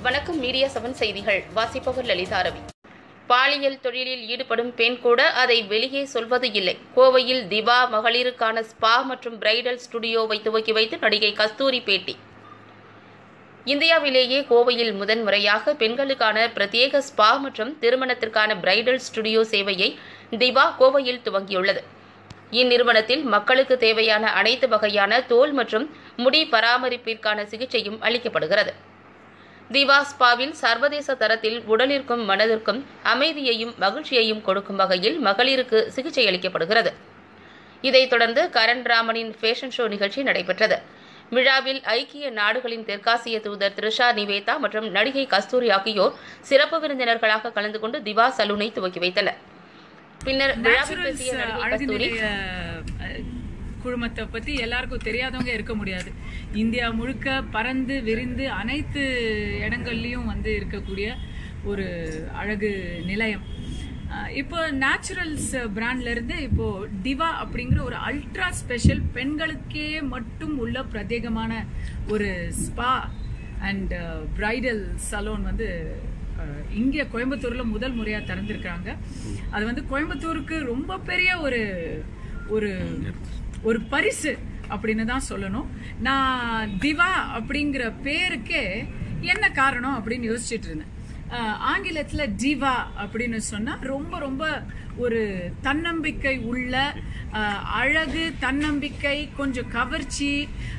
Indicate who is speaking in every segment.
Speaker 1: வணக்கம் media seven செய்திகள் வாசிப்பவர் லலிதா ரவி பாலியல் தொழிலில் ஈடுபடும் பெண் கூட அதை வெளியே சொல்வது இல்லை கோவையில் திவா மகளிருக்கான ஸ்பா மற்றும் பிரைடல் ஸ்டுடியோவை துவக்கி வைத்து நடிகை கஸ்தூரி பேட்டி இந்தியாவிலேயே கோவையில் முதன்முறையாக பெண்களுக்கான பிரத்யேக ஸ்பா மற்றும் திருமணத்திற்கான பிரைடல் ஸ்டுடியோ சேவையை திவா கோவையில் துவங்கியுள்ளது இந்நிறுவனத்தில் மக்களுக்கு தேவையான அனைத்து வகையான தோல் மற்றும் முடி பராமரிப்பிற்கான சிகிச்சையும் அளிக்கப்படுகிறது திவா ஸ்பாவில் சர்வதேச தரத்தில் உடலிற்கும் மனதிற்கும் அமைதியையும் மகிழ்ச்சியையும் கொடுக்கும் வகையில் மகளிருக்கு சிகிச்சை அளிக்கப்படுகிறது இதைத் தொடர்ந்து கரண் ராமனின் ஃபேஷன் ஷோ நிகழ்ச்சி நடைபெற்றது விழாவில் ஐக்கிய நாடுகளின் தெற்காசிய தூதர் த்ரிஷா நிவேதா மற்றும் நடிகை கஸ்தூரி ஆகியோர் சிறப்பு விருந்தினர்களாக கலந்து கொண்டு திவா சலூனை துவக்கி வைத்தனர் பின்னர் விழாவில் பேசிய
Speaker 2: நேச்சுரல்ஸ்
Speaker 1: நடிகை
Speaker 2: அழகு
Speaker 1: கஸ்தூரி
Speaker 2: நிலைய அஹ், குழுமத்தை பத்தி எல்லாருக்கும் தெரியாதவங்க இருக்க முடியாது இந்தியா முழுக்க பறந்து விரிந்து அனைத்து இடங்கள்லயும் வந்து இருக்கக்கூடிய ஒரு அழகு நிலையம் அஹ், இப்போ நேச்சுரல்ஸ் பிராண்ட்ல இருந்து இப்போ டிவா அப்படிங்கிற ஒரு அல்ட்ரா ஸ்பெஷல் பெண்களுக்கே மட்டும் உள்ள பிரத்யேகமான ஒரு ஸ்பா அண்ட் பிரைடல் சலூன் வந்து அஹ், இங்கே கோயம்புத்தூர்ல முதல் முறையா திறந்திருக்காங்க அது வந்து கோயம்புத்தூருக்கு ரொம்ப பெரிய ஒரு ஒரு ஒரு பரிசு அப்படின்னு தான் சொல்லணும் நான் திவா அப்படிங்கிற பேருக்கே என்ன காரணம் அப்படின்னு யோசிச்சுட்டு இருந்தேன் அஹ், ஆங்கிலத்துல டிவா அப்படின்னு சொன்னா ரொம்ப ரொம்ப ஒரு தன்னம்பிக்கை உள்ள அஹ், அழகு தன்னம்பிக்கை கொஞ்சம் கவர்ச்சி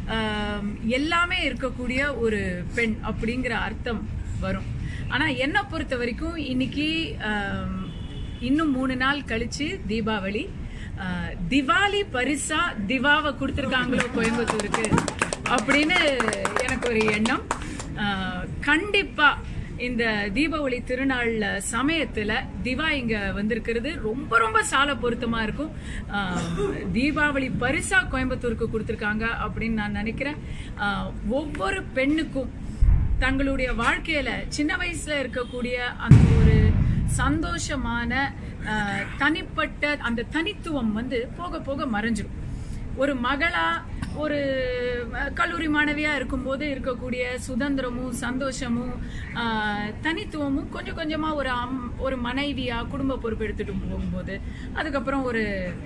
Speaker 2: அஹ், எல்லாமே இருக்கக்கூடிய ஒரு பெண் அப்படிங்கிற அர்த்தம் வரும் ஆனா என்ன பொறுத்த வரைக்கும் இன்னைக்கு ஆம், இன்னும் மூணு நாள் கழிச்சு தீபாவளி ஆ, திவாலி பரிசா திவாவை கொடுத்துருக்காங்களோ கோயம்புத்தூருக்கு அப்படின்னு எனக்கு ஒரு எண்ணம் ஆ, கண்டிப்பா இந்த தீபாவளி திருநாள் சமயத்துல திவா இங்க வந்திருக்கிறது ரொம்ப ரொம்ப சால பொருத்தமா இருக்கும் ஆ, தீபாவளி பரிசா கோயம்புத்தூருக்கு கொடுத்துருக்காங்க அப்படின்னு நான் நினைக்கிறேன் ஆ, ஒவ்வொரு பெண்ணுக்கும் தங்களுடைய வாழ்க்கையில சின்ன வயசுல இருக்கக்கூடிய அந்த ஒரு சந்தோஷமான அஹ், தனிப்பட்ட அந்த தனித்துவம் வந்து போக போக மறைஞ்சிரும் ஒரு மகளா ஒரு அஹ், கல்லூரி மாணவியா இருக்கும்போது இருக்கக்கூடிய சுதந்திரமும் சந்தோஷமும் அஹ், தனித்துவமும் கொஞ்சம் கொஞ்சமா ஒரு அம் ஒரு மனைவியா குடும்ப பொறுப்பு எடுத்துட்டு போகும்போது அதுக்கப்புறம் ஒரு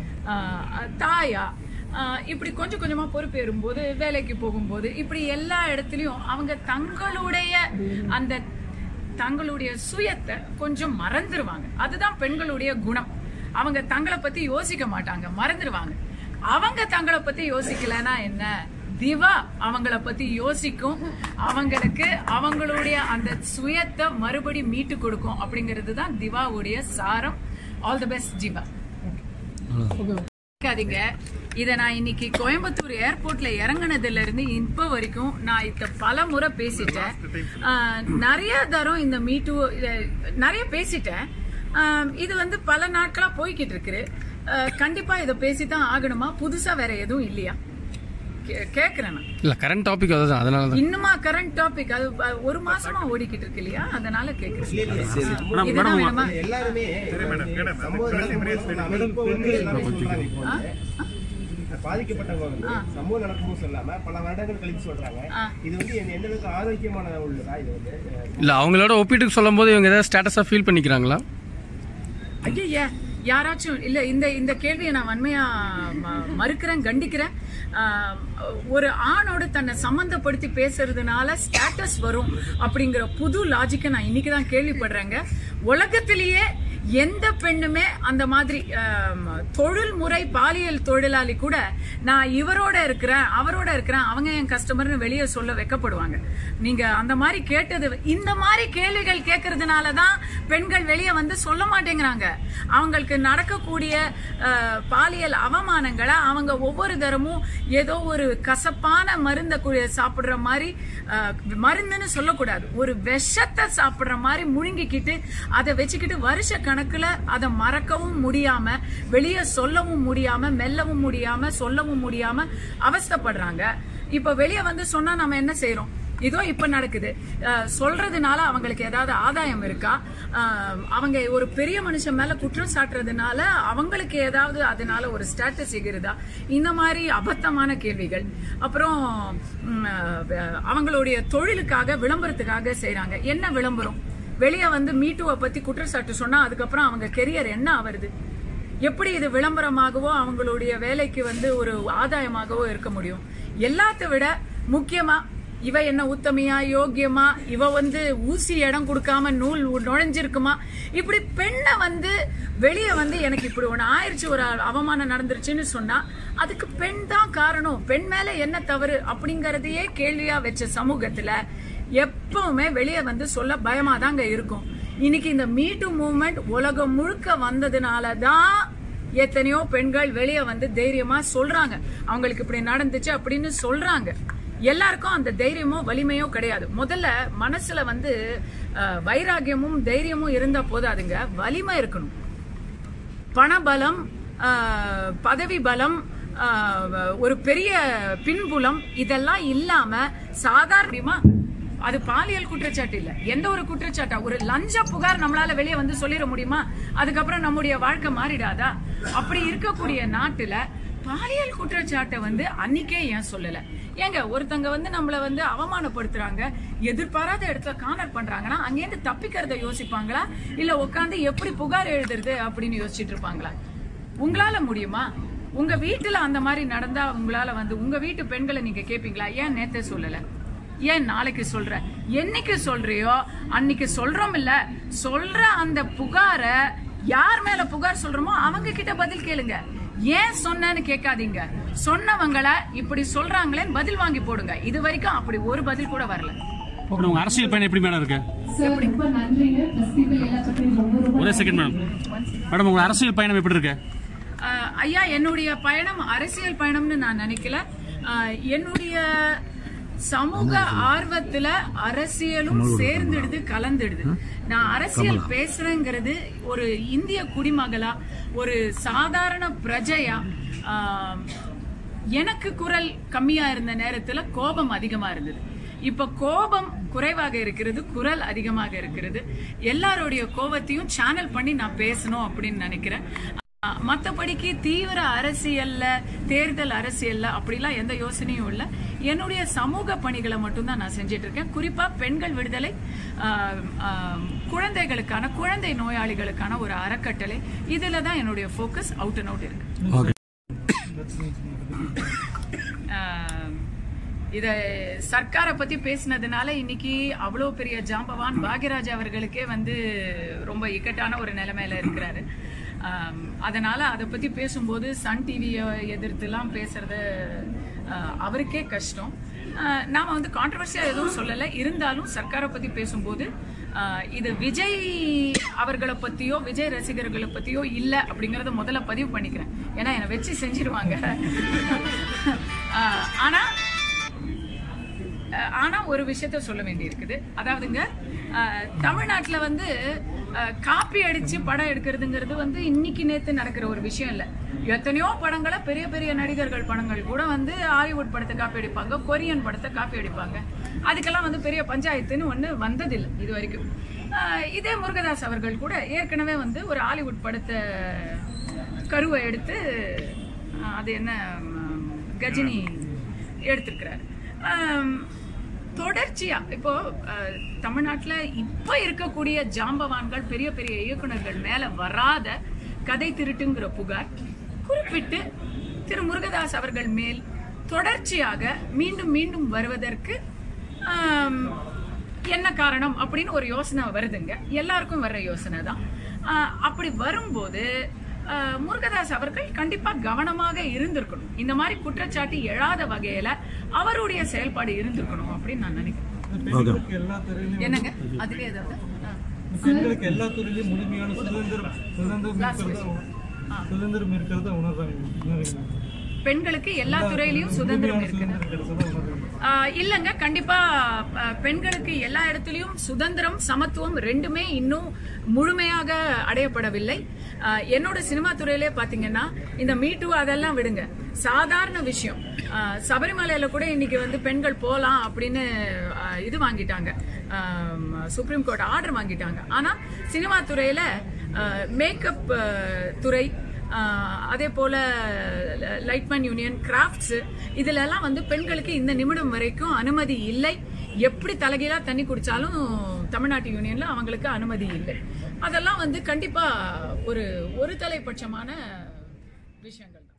Speaker 2: அஹ், தாயா ஆஹ் இப்படி கொஞ்சம் கொஞ்சமா பொறுப்பேறும்போது வேலைக்கு போகும்போது இப்படி எல்லா இடத்துலயும் அவங்க தங்களுடைய அந்த தங்களுடைய சுயத்தை கொஞ்சம் மறந்துருவாங்க அதுதான் பெண்களுடைய குணம் அவங்க தங்களை பத்தி யோசிக்க மாட்டாங்க மறந்துருவாங்க அவங்க தங்களை பத்தி யோசிக்கலன்னா என்ன திவா அவங்கள பத்தி யோசிக்கும் அவங்களுக்கு அவங்களுடைய அந்த சுயத்தை மறுபடி மீட்டு கொடுக்கும் அப்படிங்கிறது தான் திவாவுடைய சாரம் ஆல் தி பெஸ்ட் ஜிவா நினைக்காதீங்க இத நான் இன்னைக்கு கோயம்புத்தூர் ஏர்போர்ட்ல இறங்குனதுல இருந்து இப்ப வரைக்கும் நான் இத பல முறை பேசிட்டேன் ஆஹ், நிறைய தரம் இந்த மீட்டு நிறைய பேசிட்டேன் ஆஹ், இது வந்து பல நாட்களா போய்கிட்டு இருக்கு ஆஹ், கண்டிப்பா இதை பேசித்தான் ஆகணுமா புதுசா வேற எதுவும் இல்லையா கே- கேக்குறேன் நான்
Speaker 3: இல்ல கரண்ட் டாபிக் அதுதான் அதனால தான்
Speaker 2: இன்னுமா கரண்ட் டாபிக் அது அஹ், ஒரு மாசமா ஓடிக்கிட்டு இருக்கு இல்லையா அதனால கேக்குறேன் இதுதான் வேணுமா
Speaker 4: எல்லாருமே சம்பவம் நடக்கும்போது சொல்லாம இப்போ வந்து எல்லாரும் சொல்றாங்க இப்போ வந்து பாதிக்கப்பட்டவங்க வந்து சம்பவம் நடக்கும்போது சொல்லாம பல வருடங்கள் கழிச்சு சொல்றாங்க இது வந்து எந்த எந்த அளவுக்கு ஆரோக்கியமான உள்ளதா இது வந்து அஹ்,
Speaker 3: இல்ல அவங்களோட ஒப்பிட்டுக்கு சொல்லும் போது இவங்க ஏதாவது ஸ்டேட்டஸா ஃபீல் பண்ணிக்கிறாங்களா
Speaker 2: ஐயா யாராச்சும் இல்ல இந்த இந்த கேள்வியை நான் வன்மையா ம- மறுக்கிறேன் கண்டிக்கிறேன் ஆஹ், ஒரு ஆணோடு தன்னை சம்பந்தப்படுத்தி பேசுறதுனால ஸ்டேட்டஸ் வரும் அப்படிங்கிற புது லாஜிக்கை நான் இன்னைக்கு தான் கேள்விப்படுறேங்க உலகத்திலேயே எந்த பெண்ணுமே அந்த மாதிரி ஆம், தொழில் முறை பாலியல் தொழிலாளி கூட நான் இவரோட இருக்கிறேன் அவரோட இருக்கிறேன் அவங்க என் கஸ்டமர்னு வெளியே சொல்ல வைக்கப்படுவாங்க நீங்க அந்த மாதிரி கேட்டது இந்த மாதிரி கேள்விகள் கேட்கறதுனால தான் பெண்கள் வெளியே வந்து சொல்ல மாட்டேங்கிறாங்க அவங்களுக்கு நடக்கக்கூடிய அஹ், பாலியல் அவமானங்களை அவங்க ஒவ்வொரு தரமும் ஏதோ ஒரு கசப்பான மருந்த கு- சாப்பிடுற மாதிரி அஹ், மருந்துன்னு சொல்லக்கூடாது ஒரு விஷத்தை சாப்பிடுற மாதிரி முழுங்கிக்கிட்டு அதை வச்சுக்கிட்டு வருஷ கணக்குல அதை மறக்கவும் முடியாம வெளியே சொல்லவும் முடியாம மெல்லவும் முடியாம சொல்லவும் முடியாம அவஸ்தைப்படுறாங்க இப்ப வெளியே வந்து சொன்னா நம்ம என்ன செய்யறோம் இதோ இப்ப நடக்குது அஹ், சொல்றதுனால அவங்களுக்கு ஏதாவது ஆதாயம் இருக்கா அஹ், அவங்க ஒரு பெரிய மனுஷன் மேல குற்றம் சாட்டுறதுனால அவங்களுக்கு ஏதாவது அதனால ஒரு ஸ்டேட்டஸ் எகிருதா இந்த மாதிரி அபத்தமான கேள்விகள் அப்புறம் ம், அஹ், அவங்களுடைய தொழிலுக்காக விளம்பரத்துக்காக செய்றாங்க என்ன விளம்பரம் வெளியே வந்து மீட்டுவை பத்தி குற்றச்சாட்டு சொன்னா அதுக்கப்புறம் அவங்க கெரியர் என்ன ஆவருது எப்படி இது விளம்பரமாகவோ அவங்களுடைய வேலைக்கு வந்து ஒரு ஆதாயமாகவோ இருக்க முடியும் எல்லாத்த விட முக்கியமா இவ என்ன உத்தமையா யோக்கியமா இவ வந்து ஊசி இடம் கொடுக்காம நூல் உ- நுழைஞ்சிருக்குமா இப்படி பெண்ணை வந்து வெளியே வந்து எனக்கு இப்படி ஒண்ணு ஆயிருச்சு ஒரு அவமானம் நடந்துருச்சுன்னு சொன்னா அதுக்கு பெண் தான் காரணம் பெண் மேல என்ன தவறு அப்படிங்கறதையே கேள்வியா வச்ச சமூகத்துல எப்பவுமே வெளியே வந்து சொல்ல பயமா தாங்க இருக்கும் இன்னைக்கு இந்த மீட்டு மூவ்மெண்ட் உலகம் முழுக்க வந்ததுனால தான் எத்தனையோ பெண்கள் வெளியே வந்து தைரியமா சொல்றாங்க அவங்களுக்கு இப்படி நடந்துச்சு அப்படின்னு சொல்றாங்க எல்லாருக்கும் அந்த தைரியமோ வலிமையோ கிடையாது முதல்ல மனசுல வந்து அஹ், வைராகியமும் தைரியமும் இருந்தா போதாதுங்க வலிமை இருக்கணும் பணபலம் ஆஹ், பதவி பலம் ஆஹ், ஒரு பெரிய பின்புலம் இதெல்லாம் இல்லாம சாதாரணமா அது பாலியல் குற்றச்சாட்டு இல்ல எந்த ஒரு குற்றச்சாட்டா ஒரு லஞ்ச புகார் நம்மளால வெளியே வந்து சொல்லிட முடியுமா அதுக்கப்புறம் நம்முடைய வாழ்க்கை மாறிடாதா அப்படி இருக்கக்கூடிய நாட்டுல பாலியல் குற்றச்சாட்டை வந்து அன்னைக்கே ஏன் சொல்லல ஏங்க ஒருத்தங்க வந்து நம்மள வந்து அவமானப்படுத்துறாங்க எதிர்பாராத இடத்துல கார்னர் பண்றாங்கன்னா அங்கேருந்து தப்பிக்கிறத யோசிப்பாங்களா இல்ல உட்காந்து எப்படி புகார் எழுதுறது அப்படின்னு யோசிச்சுட்டு இருப்பாங்களா உங்களால முடியுமா உங்க வீட்டுல அந்த மாதிரி நடந்தா உங்களால வந்து உங்க வீட்டு பெண்களை நீங்க கேப்பீங்களா ஏன் நேத்தே சொல்லல ஏன் நாளைக்கு சொல்ற என்னைக்கு சொல்றியோ அன்னைக்கு சொல்றோம் இல்ல சொல்ற அந்த புகார யார் மேல புகார் சொல்றோமோ அவங்க கிட்ட பதில் கேளுங்க ஏன் சொன்னேன்னு கேட்காதீங்க சொன்னவங்கள இப்படி சொல்றாங்களேன்னு பதில் வாங்கி போடுங்க இது வரைக்கும் அப்படி ஒரு பதில் கூட வரல
Speaker 5: ஓகே உங்க அரசியல் பயணம் எப்படி மேடம் இருக்கு
Speaker 6: சார் ரொம்ப நன்றிங்க பிரஸ் பீப்பிள் எல்லாத்துக்கும் ரொம்ப ரொம்ப
Speaker 5: ஒரே செகண்ட் மேடம் மேடம் உங்க அரசியல் பயணம் எப்படி இருக்கு
Speaker 2: ஆஹ் ஐயா என்னுடைய பயணம் அரசியல் பயணம்னு நான் நினைக்கல ஆஹ் என்னுடைய சமூக ஆர்வத்துல அரசியலும் சேர்ந்துடுது கலந்துடுது நான் அரசியல் பேசுறேங்கிறது ஒரு இந்திய குடிமகளா ஒரு சாதாரண பிரஜையா ஆஹ் எனக்கு குரல் கம்மியா இருந்த நேரத்துல கோபம் அதிகமா இருந்தது இப்ப கோபம் குறைவாக இருக்கிறது குரல் அதிகமாக இருக்கிறது எல்லாருடைய கோபத்தையும் சேனல் பண்ணி நான் பேசணும் அப்படின்னு நினைக்கிறேன் அஹ் மத்தபடிக்கு தீவிர அரசியல்ல தேர்தல் அரசியல்ல அப்படிலாம் எந்த யோசனையும் இல்ல என்னுடைய சமூக பணிகளை மட்டும்தான் நான் செஞ்சிட்டு இருக்கேன் குறிப்பா பெண்கள் விடுதலை அஹ், அஹ், குழந்தைகளுக்கான குழந்தை நோயாளிகளுக்கான ஒரு அறக்கட்டளை இதுல தான் என்னுடைய ஃபோக்கஸ் அவுட் அண்ட் அவுட் இருக்கு
Speaker 3: ஓகே
Speaker 2: ஆஹ் இத சர்க்காரை பத்தி பேசினதுனால இன்னைக்கு அவ்வளோ பெரிய ஜாம்பவான் பாக்யராஜ் அவர்களுக்கே வந்து ரொம்ப இக்கட்டான ஒரு நிலைமையில இருக்கிறாரு ஆம், அதனால அதை பத்தி பேசும்போது சன் டிவியை எதிர்த்துலாம் பேசுறது ஆஹ், அவருக்கே கஷ்டம் ஆஹ், நாம வந்து கான்ட்ரவர்சியா எதுவும் சொல்லலை இருந்தாலும் சர்க்காரை பத்தி பேசும்போது ஆஹ், இது விஜய் அவர்களை பத்தியோ விஜய் ரசிகர்களை பத்தியோ இல்ல அப்படிங்கறத முதல்ல பதிவு பண்ணிக்கிறேன் ஏன்னா என்னை வச்சு செஞ்சிருவாங்க ஆஹ், ஆனா அஹ் ஆனா ஒரு விஷயத்த சொல்ல வேண்டி இருக்குது அதாவதுங்க அஹ், தமிழ்நாட்டுல வந்து அஹ், காப்பி அடிச்சு படம் எடுக்கிறதுங்கிறது வந்து இன்னைக்கு நேத்து நடக்கிற ஒரு விஷயம் இல்ல எத்தனையோ படங்களை பெரிய பெரிய நடிகர்கள் படங்கள் கூட வந்து ஹாலிவுட் படத்தை காப்பி அடிப்பாங்க கொரியன் படத்தை காப்பி அடிப்பாங்க அதுக்கெல்லாம் வந்து பெரிய பஞ்சாயத்துன்னு ஒண்ணு வந்ததில்லை இது வரைக்கும் அஹ், இதே முருகதாஸ் அவர்கள் கூட ஏற்கனவே வந்து ஒரு ஹாலிவுட் படத்தை கருவை எடுத்து அஹ், அது என்ன ம், கஜினி எடுத்திருக்கிறாரு ஆம், தொடர்ச்சியா இப்போ அஹ், தமிழ்நாட்டுல இப்ப இருக்கக்கூடிய ஜாம்பவான்கள் பெரிய பெரிய இயக்குனர்கள் மேல வராத கதை திருட்டுங்கிற புகார் குறிப்பிட்டு திரு முருகதாஸ் அவர்கள் மேல் தொடர்ச்சியாக மீண்டும் மீண்டும் வருவதற்கு ஆம், என்ன காரணம் அப்படின்னு ஒரு யோசனை வருதுங்க எல்லாருக்கும் வர்ற யோசனை தான் ஆஹ், அப்படி வரும்போது ஆஹ், முருகதாஸ் அவர்கள் கண்டிப்பா கவனமாக இருந்திருக்கணும் இந்த மாதிரி குற்றச்சாட்டு எழாத வகையில அவருடைய செயல்பாடு இருந்திருக்கணும் அப்படின்னு நான் நினைக்கிறேன்
Speaker 7: பெண்களுக்கு எல்லா துறையிலும்
Speaker 2: என்னங்க அதுலயே ஏதாவது ஆ.
Speaker 7: பெண்களுக்கு எல்லா துறையிலும் முழுமையான சுதந்திரம் சுதந்திரம் இருக்கிறத சுதந்திரம் இருக்கிறத உணர்றாங்க உணர்றீங்களா?
Speaker 2: பெண்களுக்கு எல்லா துறையிலையும் சுதந்திரம்
Speaker 7: முழுமையான
Speaker 2: இருக்குது
Speaker 7: சுதந்திரம் இருக்கிறத உணர்றீங்க
Speaker 2: ஆஹ் இல்லங்க கண்டிப்பா ஆஹ் பெண்களுக்கு எல்லா இடத்துலயும் சுதந்திரம் சமத்துவம் ரெண்டுமே இன்னும் முழுமையாக அடையப்படவில்லை ஆஹ் என்னோட சினிமா துறையிலே பாத்தீங்கன்னா இந்த மீட்டு அதெல்லாம் விடுங்க சாதாரண விஷயம் ஆஹ் சபரிமலையில கூட இன்னைக்கு வந்து பெண்கள் போலாம் அப்படின்னு ஆஹ் இது வாங்கிட்டாங்க சுப்ரீம் கோர்ட் ஆர்டர் வாங்கிட்டாங்க ஆனா சினிமா துறையில மேக்கப் துறை ஆஹ் அதே போல லைட்மேன் யூனியன் கிராஃப்ட்ஸ் இதுல எல்லாம் வந்து பெண்களுக்கு இந்த நிமிடம் வரைக்கும் அனுமதி இல்லை எப்படி தலைகீழா தண்ணி குடிச்சாலும் தமிழ்நாட்டு யூனியன்ல அவங்களுக்கு அனுமதி இல்லை அதெல்லாம் வந்து கண்டிப்பா ஒரு ஒரு தலைப்பட்சமான விஷயங்கள் தான்